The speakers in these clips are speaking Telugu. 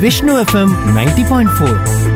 Vishnu FM ninety point four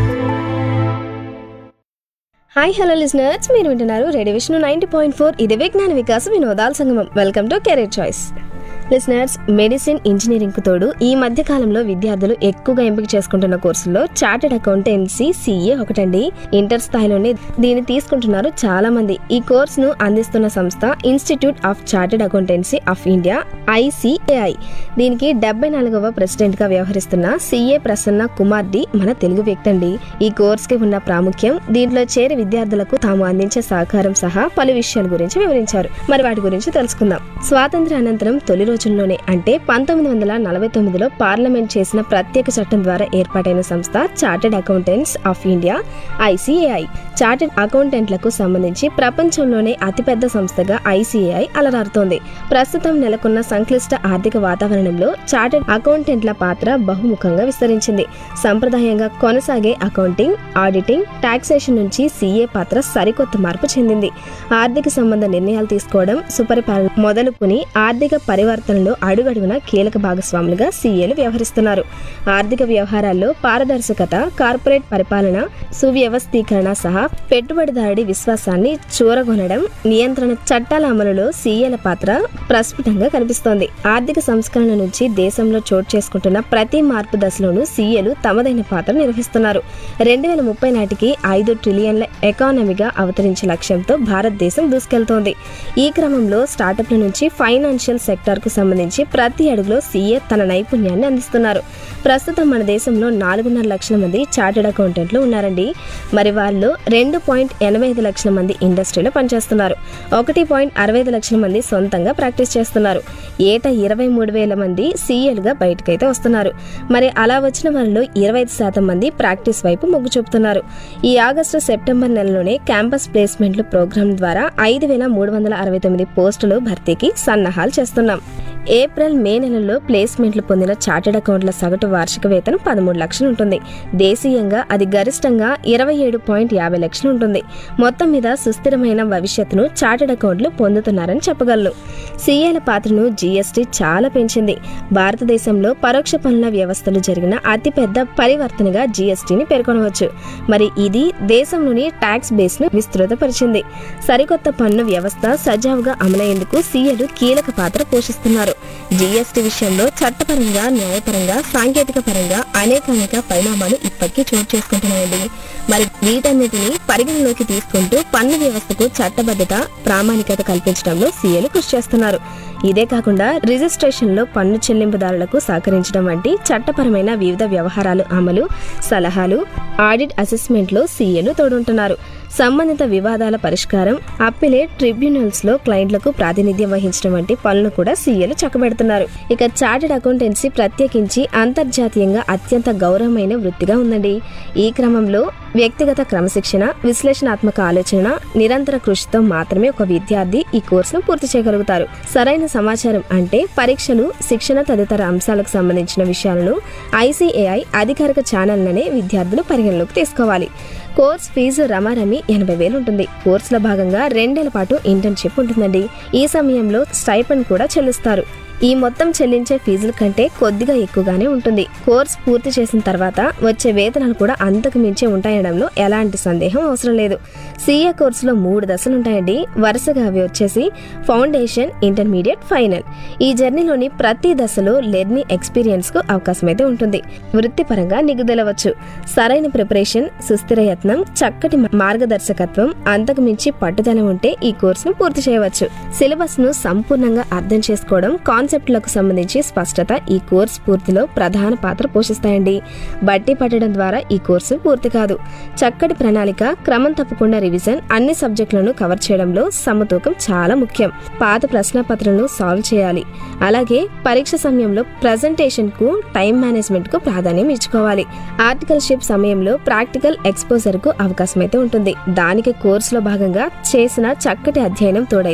hi hello listeners మీరు వింటున్నారు radio Vishnu ninety point four ఇది విజ్ఞాన వికాస వినోదాల సంగమం welcome to career choice listeners medicine engineering కు తోడు ఈ మధ్య కాలంలో విద్యార్థులు ఎక్కువగా ఎంపిక చేసుకుంటున్న కోర్సుల్లో చార్టెడ్ అకౌంటెన్సీ సిఏ ఒకటండి ఇంటర్ స్థాయిలోనే దీన్ని తీసుకుంటున్నారు చాలా మంది ఈ కోర్సును అందిస్తున్న సంస్థ institute of chartered accountancy of India ICAI దీనికి డెబ్బై నాలుగవ ప్రెసిడెంట్ గా వ్యవహరిస్తున్న సిఏ ప్రసన్న కుమార్ డి మన తెలుగు వ్యక్తి అండి ఈ కోర్స్ కి ఉన్న ప్రాముఖ్యం దీంట్లో చేరి విద్యార్థులకు తాము అందించే సహకారం సహా పలు విషయాల గురించి వివరించారు మరి వాటి గురించి తెలుసుకుందాం స్వాతంత్ర అనంతరం తొలి రోజుల్లోనే అంటే పంతొమ్మిది వందల నలభై తొమ్మిదిలో పార్లమెంట్ చేసిన ప్రత్యేక చట్టం ద్వారా ఏర్పాటైన సంస్థ chartered accountants of India ICAI chartered అకౌంటెంట్లకు సంబంధించి ప్రపంచంలోనే అతిపెద్ద సంస్థగా ఐసిఏఐ అలరారుతోంది ప్రస్తుతం నెలకొన్న సంక్లిష్ట ఆర్థిక వాతావరణంలో చార్టెడ్ అకౌంటెంట్ల పాత్ర బహుముఖంగా విస్తరించింది సంప్రదాయంగా కొనసాగే అకౌంటింగ్ ఆడిటింగ్ టాక్సేషన్ నుంచి సీఏ పాత్ర సరికొత్త మార్పు చెందింది ఆర్థిక సంబంధ నిర్ణయాలు తీసుకోవడం సుపరిపాలన మొదలుకుని ఆర్థిక పరివర్తనలో అడుగడుగున కీలక భాగస్వాములుగా సీఏలు వ్యవహరిస్తున్నారు ఆర్థిక వ్యవహారాల్లో పారదర్శకత కార్పొరేట్ పరిపాలన సువ్యవస్థీకరణ సహా పెట్టుబడిదారుడి విశ్వాసాన్ని చూరగొనడం నియంత్రణ చట్టాల అమలులో సీఏల పాత్ర ప్రస్ఫుటంగా కనిపిస్తోంది ఆర్థిక సంస్కరణ నుంచి దేశంలో చోటు చేసుకుంటున్న ప్రతి మార్పు దశలోనూ సీఏలు తమదైన పాత్ర నిర్వహిస్తున్నారు రెండు వేల ముప్పై నాటికి ఐదు ట్రిలియన్ల ఎకానమీగా అవతరించే లక్ష్యంతో భారతదేశం దూసుకెళ్తోంది ఈ క్రమంలో స్టార్టప్ల నుంచి ఫైనాన్షియల్ సెక్టార్ కు సంబంధించి ప్రతి అడుగులో సీఏ తన నైపుణ్యాన్ని అందిస్తున్నారు ప్రస్తుతం మన దేశంలో నాలుగున్నర లక్షల మంది చార్టెడ్ అకౌంటెంట్లు ఉన్నారండి మరి వాళ్ళు రెండు పాయింట్ ఎనభై ఐదు లక్షల మంది ఇండస్ట్రీలో పనిచేస్తున్నారు ఒకటి పాయింట్ అరవై ఐదు లక్షల మంది సొంతంగా ప్రాక్టీస్ చేస్తున్నారు ఏటా ఇరవై మూడు వేల మంది సీఏలుగా బయటకైతే వస్తున్నారు మరి అలా వచ్చిన వారిలో ఇరవై ఐదు శాతం మంది ప్రాక్టీస్ వైపు మొగ్గు చూపుతున్నారు ఈ ఆగస్టు సెప్టెంబర్ నెలలోనే క్యాంపస్ ప్లేస్మెంట్లు ప్రోగ్రాం ద్వారా ఐదు వేల మూడు వందల అరవై తొమ్మిది పోస్టులు భర్తీకి సన్నాహాలు చేస్తున్నాం ఏప్రిల్ మే నెలల్లో ప్లేస్మెంట్లు పొందిన చార్టెడ్ అకౌంట్ల సగటు వార్షిక వేతనం పదమూడు లక్షలు ఉంటుంది దేశీయంగా అది గరిష్టంగా ఇరవై ఏడు పాయింట్ యాభై లక్షలు ఉంటుంది మొత్తం మీద సుస్థిరమైన భవిష్యత్తును చార్టెడ్ అకౌంట్లు పొందుతున్నారని చెప్పగలను సీఏల పాత్రను జీఎస్టీ చాలా పెంచింది భారతదేశంలో పరోక్ష పన్నుల వ్యవస్థలు జరిగిన అతిపెద్ద పరివర్తనగా జీఎస్టీని పేర్కొనవచ్చు మరి ఇది దేశంలోని ట్యాక్స్ బేస్ ను విస్తృతపరిచింది సరికొత్త పన్ను వ్యవస్థ సజావుగా అమలయ్యేందుకు సీఏలు కీలక పాత్ర పోషిస్తున్నారు జీఎస్టీ విషయంలో చట్టపరంగా న్యాయపరంగా సాంకేతిక పరంగా అనేక అనేక పరిణామాలు ఇప్పటికీ చోటు చేసుకుంటున్నాయండి మరి వీటన్నిటిని పరిగణలోకి తీసుకుంటూ పన్ను వ్యవస్థకు చట్టబద్ధత ప్రామాణికత కల్పించడంలో సీఏలు కృషి చేస్తున్నారు ఇదే కాకుండా రిజిస్ట్రేషన్ లో పన్ను చెల్లింపుదారులకు సహకరించడం వంటి చట్టపరమైన వివిధ వ్యవహారాలు అమలు సలహాలు ఆడిట్ అసెస్మెంట్ లో సీఏలు తోడుంటున్నారు సంబంధిత వివాదాల పరిష్కారం అప్పిలేట్ ట్రిబ్యునల్స్ లో క్లయింట్లకు ప్రాతినిధ్యం వహించడం వంటి పనులు కూడా సీఏలు చక్కబెడుతున్నారు ఇక చార్టెడ్ అకౌంటెన్సీ ప్రత్యేకించి అంతర్జాతీయంగా అత్యంత గౌరవమైన వృత్తిగా ఉందండి ఈ క్రమంలో వ్యక్తిగత క్రమశిక్షణ విశ్లేషణాత్మక ఆలోచన నిరంతర కృషితో మాత్రమే ఒక విద్యార్థి ఈ కోర్సును పూర్తి చేయగలుగుతారు సరైన సమాచారం అంటే పరీక్షలు శిక్షణ తదితర అంశాలకు సంబంధించిన విషయాలను ఐసీఏఐ అధికారిక ఛానళ్లనే విద్యార్థులు పరిగణలోకి తీసుకోవాలి కోర్స్ ఫీజు రమారమి ఎనభై వేలు ఉంటుంది కోర్సులో భాగంగా రెండేళ్ల పాటు ఇంటర్న్షిప్ ఉంటుందండి ఈ సమయంలో స్టైపెండ్ కూడా చెల్లిస్తారు ఈ మొత్తం చెల్లించే ఫీజుల కంటే కొద్దిగా ఎక్కువగానే ఉంటుంది కోర్స్ పూర్తి చేసిన తర్వాత వచ్చే వేతనాలు కూడా అంతకు మించే ఉంటాయనడంలో ఎలాంటి సందేహం అవసరం లేదు సీఏ కోర్సులో మూడు దశలు ఉంటాయండి వరుసగా అవి వచ్చేసి ఫౌండేషన్ ఇంటర్మీడియట్ ఫైనల్ ఈ జర్నీలోని ప్రతి దశలో లెర్నింగ్ ఎక్స్పీరియన్స్ కు అవకాశం అయితే ఉంటుంది వృత్తిపరంగా నిగుదలవచ్చు సరైన ప్రిపరేషన్ సుస్థిర యత్నం చక్కటి మార్గదర్శకత్వం అంతకు మించి పట్టుదల ఉంటే ఈ కోర్సును పూర్తి చేయవచ్చు సిలబస్ ను సంపూర్ణంగా అర్థం చేసుకోవడం కాన్సెప్ట్లకు సంబంధించి స్పష్టత ఈ కోర్స్ పూర్తిలో ప్రధాన పాత్ర పోషిస్తాయండి బట్టి పట్టడం ద్వారా ఈ కోర్సు పూర్తి కాదు చక్కటి ప్రణాళిక క్రమం తప్పకుండా రివిజన్ అన్ని సబ్జెక్టులను కవర్ చేయడంలో సమతూకం చాలా ముఖ్యం పాత ప్రశ్నపత్రాలను సాల్వ్ చేయాలి అలాగే పరీక్ష సమయంలో ప్రజెంటేషన్ కు టైం మేనేజ్మెంట్ కు ప్రాధాన్యం ఇచ్చుకోవాలి ఆర్టికల్షిప్ సమయంలో ప్రాక్టికల్ ఎక్స్పోజర్ కు అవకాశం అయితే ఉంటుంది దానికి కోర్సులో భాగంగా చేసిన చక్కటి అధ్యయనం తోడై